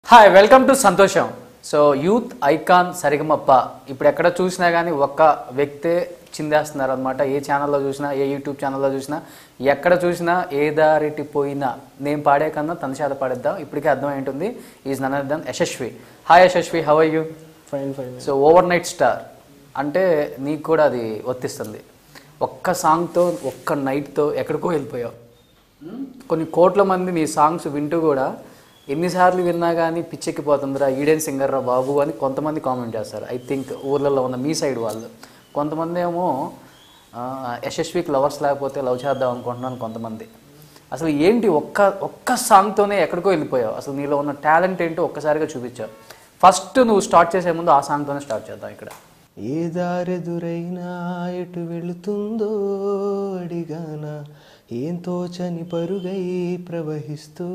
Hi welcome to Santosham so youth icon Sarigamapa ఇప్పుడు ఎక్కడ చూసినా కానీ ఒక్క వ్యక్తే చిందేస్తున్నారు అనమాట ఏ ఛానల్లో చూసినా ఏ యూట్యూబ్ ఛానల్లో చూసినా ఎక్కడ చూసినా ఏ దారిటి పోయినా నేను పాడే కన్నా తన చేత పాడేద్దాం ఇప్పటికే అర్థం ఏంటుంది ఈజ్ నన్ అర్థం Yashasvi hi Yashasvi how you fine fine so overnight star అంటే నీకు కూడా అది వర్తిస్తుంది ఒక్క సాంగ్తో ఒక్క నైట్తో ఎక్కడికో వెళ్ళిపోయావు కొన్ని కోట్ల మంది నీ సాంగ్స్ వింటూ కూడా ఎన్నిసార్లు విన్నా కానీ పిచ్చెక్కిపోతుందిరా ఈడేన్ సింగర్ రా బాబు అని కొంతమంది కామెంట్ చేస్తారు ఐ థింక్ ఊర్లలో ఉన్న మీ సైడ్ వాళ్ళు కొంతమంది ఏమో ఆ, యశస్వికి లవర్స్ లేకపోతే లవ్ చేద్దాం అనుకుంటున్నాను కొంతమంది అసలు ఏంటి ఒక్క ఒక్క సాంగ్తోనే ఎక్కడికో వెళ్ళిపోయావు అసలు నీలో ఉన్న టాలెంట్ ఏంటో ఒక్కసారిగా చూపించావు ఫస్ట్ నువ్వు స్టార్ట్ చేసే ముందు ఆ సాంగ్తోనే స్టార్ట్ చేద్దాం ఇక్కడ ఏ దారెదురైనా ఎటు వెళుతుందో అడిగానా ఏం తోచని పరుగై ప్రవహిస్తూ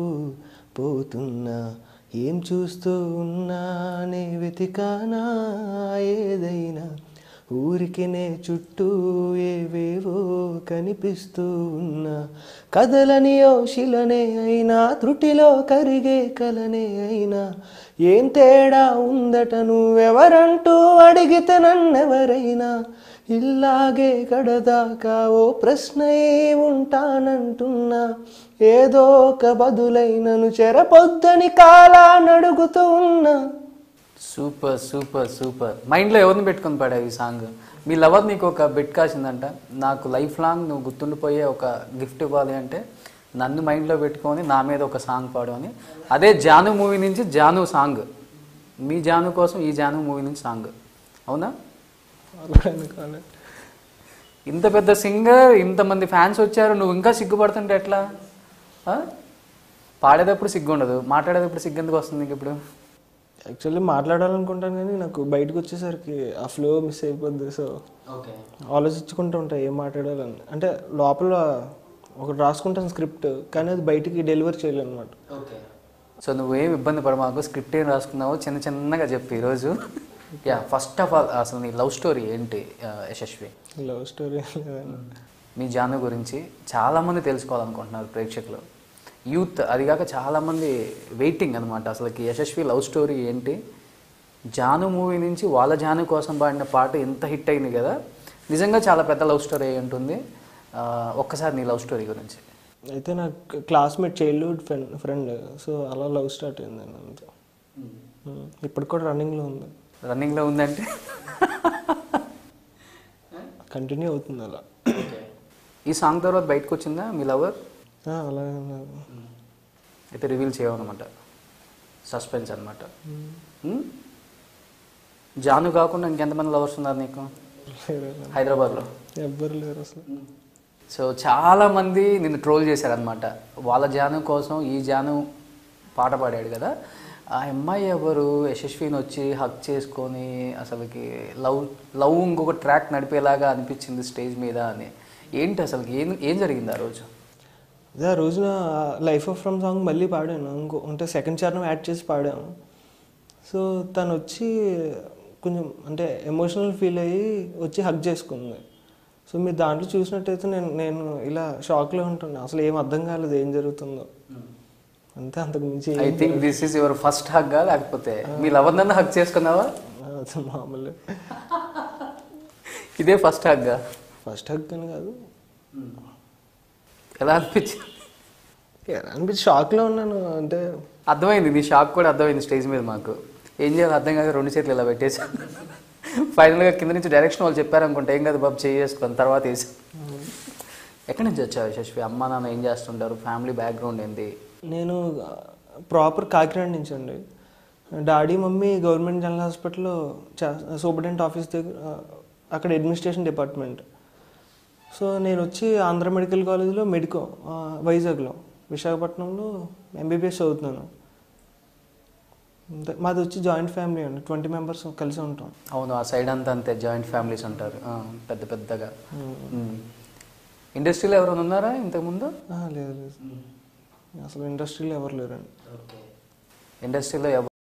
పోతున్నా ఏం చూస్తూ ఉన్నానే వెతికానా ఏదైనా ఊరికి నే చుట్టూ ఏవేవో కనిపిస్తూ ఉన్నా కదలని ఓ శిలనే అయినా త్రుటిలో కరిగే కలనే అయినా ఏం తేడా ఉందట నువ్వెవరంటూ అడిగితే నన్నెవరైనా ఇల్లాగే కడదాకా ఓ ప్రశ్నయే ఉంటానంటున్నా ఏదో ఒక బదులైనను చెరపొద్దని కాలా నడుగుతూ ఉన్నా సూపర్ సూపర్ సూపర్ మైండ్లో ఎవరిని పెట్టుకొని పాడావు ఈ సాంగ్ మీ లవర్ నీకు ఒక బెట్ కాసిందంట నాకు లైఫ్ లాంగ్ నువ్వు గుర్తుండిపోయే ఒక గిఫ్ట్ ఇవ్వాలి అంటే నన్ను మైండ్లో పెట్టుకొని నా మీద ఒక సాంగ్ పాడు అని అదే జాను మూవీ నుంచి జాను సాంగ్ మీ జాను కోసం ఈ జాను మూవీ నుంచి సాంగ్ అవునా అలా అనుకోలే. ఇంత పెద్ద సింగర్ ఇంతమంది ఫ్యాన్స్ వచ్చారు నువ్వు ఇంకా సిగ్గుపడుతుంటే ఎట్లా ఆ? పాడేటప్పుడు సిగ్గు ఉండదు మాట్లాడేటప్పుడు సిగ్గు ఎందుకు వస్తుంది నీకు ఇప్పుడు యాక్చువల్లీ మాట్లాడాలనుకుంటాను కానీ నాకు బయటకు వచ్చేసరికి ఆ ఫ్లో మిస్ అయిపోద్ది సో ఓకే ఆలోచించుకుంటూ ఉంటా ఏం మాట్లాడాలని అంటే లోపల ఒకటి రాసుకుంటాను స్క్రిప్ట్ కానీ అది బయటికి డెలివర్ చేయలేను అనమాట ఓకే సో నువ్వేం ఇబ్బంది పడమాకు స్క్రిప్ట్ ఏం రాసుకున్నావో చిన్న చిన్నగా చెప్పు ఈరోజు యా ఫస్ట్ ఆఫ్ ఆల్ అసలు నీ లవ్ స్టోరీ ఏంటి ఆ, యశస్వి లవ్ స్టోరీ లేదని మీ జాను గురించి చాలామంది తెలుసుకోవాలనుకుంటున్నారు ప్రేక్షకులు యూత్ అదిగాక చాలామంది వెయిటింగ్ అనమాట అసలుకి యశస్వి లవ్ స్టోరీ ఏంటి జాను మూవీ నుంచి వాళ్ళ జాను కోసం పాడిన పాట ఎంత హిట్ అయింది కదా నిజంగా చాలా పెద్ద లవ్ స్టోరీ అయి ఉంటుంది ఆ, ఒక్కసారి నీ లవ్ స్టోరీ గురించి అయితే నా classmate childhood friend friend so అలా లవ్ స్టార్ట్ అయింది అంతే ఉమ్. ఇప్పటికి కూడా రన్నింగ్లో ఉంది రన్నింగ్లో ఉందంటే కంటిన్యూ అవుతుంది అలా ఈ సాంగ్ తర్వాత బయటకు వచ్చిందా మీ లవర్ ఆ, అలాగే ఉన్నది. అయితే రివీల్ చేయమన్నమాట సస్పెన్స్ అనమాట జాను కాకుండా ఇంకెంతమంది లవర్స్ ఉన్నారు నీకు లేరు అసలు. హైదరాబాద్లో ఎవ్వరు లేరు అసలు సో చాలా మంది నిన్ను ట్రోల్ చేశారనమాట వాళ్ళ జాను కోసం ఈ జాను పాట పాడాడు కదా ఆ అమ్మాయి ఎవరు యశస్విని వచ్చి హక్ చేసుకొని అసలుకి లవ్ లవ్ ఇంకొక ట్రాక్ నడిపేలాగా అనిపించింది స్టేజ్ మీద అని ఏంటి అసలుకి ఏం ఏం జరిగింది ఆ రోజు అదే ఆ రోజున లైఫ్ ఆఫ్ ఫ్రమ్ సాంగ్ మళ్ళీ పాడాను ఇంకో అంటే సెకండ్ చరణం యాడ్ చేసి పాడాము సో తను వచ్చి కొంచెం అంటే ఎమోషనల్ ఫీల్ అయ్యి వచ్చి హక్ చేసుకుంది సో మీరు దాంట్లో చూసినట్టయితే నేను నేను ఇలా షాక్లో ఉంటున్నా అసలు ఏం అర్థం కాలేదు ఏం జరుగుతుందో అంతే అంతకు మించి I think this is your first హగ్గా లేకపోతే మీ లవర్ నన్ను హక్ చేసుకున్నావా అది మామూలు ఇదే ఫస్ట్ హగ్గా ఫస్ట్ హక్ అని కాదు ఎలా అనిపించింది అనిపించి షాక్లో ఉన్నాను అంటే అర్థమైంది నీ షాక్ కూడా అర్థమైంది స్టేజ్ మీద మాకు ఏం చేయాలి అర్థం కాదు రెండు చేతులు ఇలా పెట్టేసి ఫైనల్గా కింద నుంచి డైరెక్షన్ వాళ్ళు చెప్పారనుకుంటే ఏం కాదు బాబు చేయి చేసుకుని తర్వాత వేసి ఎక్కడి నుంచి వచ్చావు యశస్వి అమ్మ నాన్న ఏం చేస్తుంటారు ఫ్యామిలీ బ్యాక్గ్రౌండ్ ఏంటి నేను ప్రాపర్ కాకినాడ నుంచి అండి డాడీ మమ్మీ గవర్నమెంట్ జనరల్ హాస్పిటల్లో సూపరింటెండెంట్ ఆఫీస్ దగ్గర ఆ, అక్కడ అడ్మినిస్ట్రేషన్ డిపార్ట్మెంట్ సో నేను వచ్చి ఆంధ్ర మెడికల్ కాలేజ్లో మెడికో ఆ, వైజాగ్లో విశాఖపట్నంలో ఎంబీబీఎస్ చదువుతున్నాను అంతే. మాది వచ్చి జాయింట్ ఫ్యామిలీ అండి ట్వంటీ మెంబర్స్ కలిసి ఉంటాం అవును ఆ సైడ్ అంతా అంతే జాయింట్ ఫ్యామిలీస్ ఉంటారు ఆ, పెద్ద పెద్దగా ఇండస్ట్రీలో ఎవరైనా ఉన్నారా ఇంతకుముందు ఆ, లేదు లేదు అసలు ఇండస్ట్రీలో ఎవరు లేరండి ఇండస్ట్రీలో